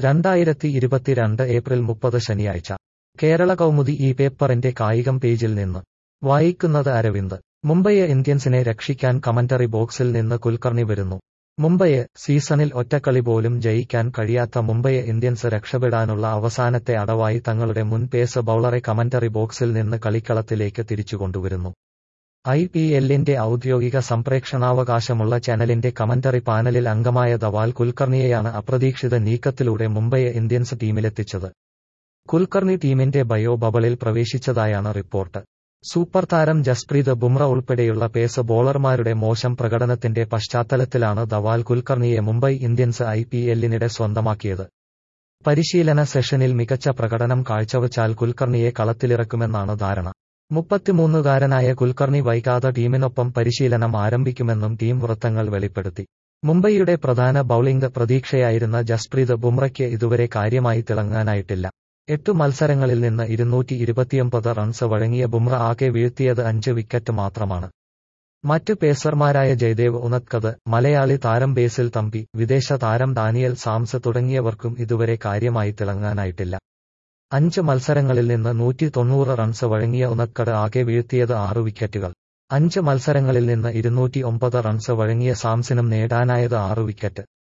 രണ്ടായിരത്തി ഇരുപത്തിരണ്ട് ഏപ്രിൽ മുപ്പത് ശനിയാഴ്ച കേരള കൗമുദി ഈ പേപ്പറിന്റെ കായികം പേജിൽ നിന്ന് വായിക്കുന്നത് അരവിന്ദ് മുംബൈയെ ഇന്ത്യൻസിനെ രക്ഷിക്കാൻ കമന്ററി ബോക്സിൽ നിന്ന് കുൽക്കർണി വരുന്നു മുംബൈയെ സീസണിൽ ഒറ്റക്കളി പോലും ജയിക്കാൻ കഴിയാത്ത മുംബൈയെ ഇന്ത്യൻസ് രക്ഷപ്പെടാനുള്ള അവസാനത്തെ അടവായി തങ്ങളുടെ മുൻ പേസ് ബൌളറെ കമന്ററി ബോക്സിൽ നിന്ന് കളിക്കളത്തിലേക്ക് തിരിച്ചുകൊണ്ടുവരുന്നു ഐ പി എല്ലിന്റെ ഔദ്യോഗിക സംപ്രേക്ഷണാവകാശമുള്ള ചാനലിന്റെ കമന്ററി പാനലിൽ അംഗമായ ധവാൽ കുൽക്കർണിയെയാണ് അപ്രതീക്ഷിത നീക്കത്തിലൂടെ മുംബൈയെ ഇന്ത്യൻസ് ടീമിലെത്തിച്ചത് കുൽക്കർണി ടീമിന്റെ ബയോ ബബിളിൽ പ്രവേശിച്ചതായാണ് റിപ്പോർട്ട് സൂപ്പർ താരം ജസ്പ്രീത് ബുംറ ഉൾപ്പെടെയുള്ള പേസ് ബോളർമാരുടെ മോശം പ്രകടനത്തിന്റെ പശ്ചാത്തലത്തിലാണ് ധവാൽ കുൽക്കർണിയെ മുംബൈ ഇന്ത്യൻസ് ഐ പി എല്ലിനിടെ സ്വന്തമാക്കിയത് പരിശീലന സെഷനിൽ മികച്ച പ്രകടനം കാഴ്ചവച്ചാൽ കുൽക്കർണിയെ കളത്തിലിറക്കുമെന്നാണ് ധാരണ മുപ്പത്തിമൂന്നുകാരനായ കുൽക്കർണി വൈകാതെ ടീമിനൊപ്പം പരിശീലനം ആരംഭിക്കുമെന്നും ടീം വൃത്തങ്ങൾ വെളിപ്പെടുത്തി മുംബൈയുടെ പ്രധാന ബൌളിംഗ് പ്രതീക്ഷയായിരുന്ന ജസ്പ്രീത് ബുംറയ്ക്ക് ഇതുവരെ കാര്യമായി തിളങ്ങാനായിട്ടില്ല എട്ടു മത്സരങ്ങളിൽ നിന്ന് ഇരുന്നൂറ്റി ഇരുപത്തിയൊമ്പത് റൺസ് വഴങ്ങിയ ബുംറ ആകെ വീഴ്ത്തിയത് അഞ്ച് വിക്കറ്റ് മാത്രമാണ് മറ്റ് പേസർമാരായ ജയദേവ് ഉനത്കത് മലയാളി താരം ബേസിൽ തമ്പി വിദേശ താരം ഡാനിയൽ സാംസ് തുടങ്ങിയവർക്കും ഇതുവരെ കാര്യമായി തിളങ്ങാനായിട്ടില്ല അഞ്ച് മത്സരങ്ങളിൽ നിന്ന് നൂറ്റി തൊണ്ണൂറ് റൺസ് വഴങ്ങിയ ഉനത്കട് ആകെ വീഴ്ത്തിയത് ആറ് വിക്കറ്റുകൾ അഞ്ച് മത്സരങ്ങളിൽ നിന്ന് ഇരുന്നൂറ്റി ഒമ്പത് റൺസ് വഴങ്ങിയ സാംസിനും നേടാനായത് ആറ് വിക്കറ്റ്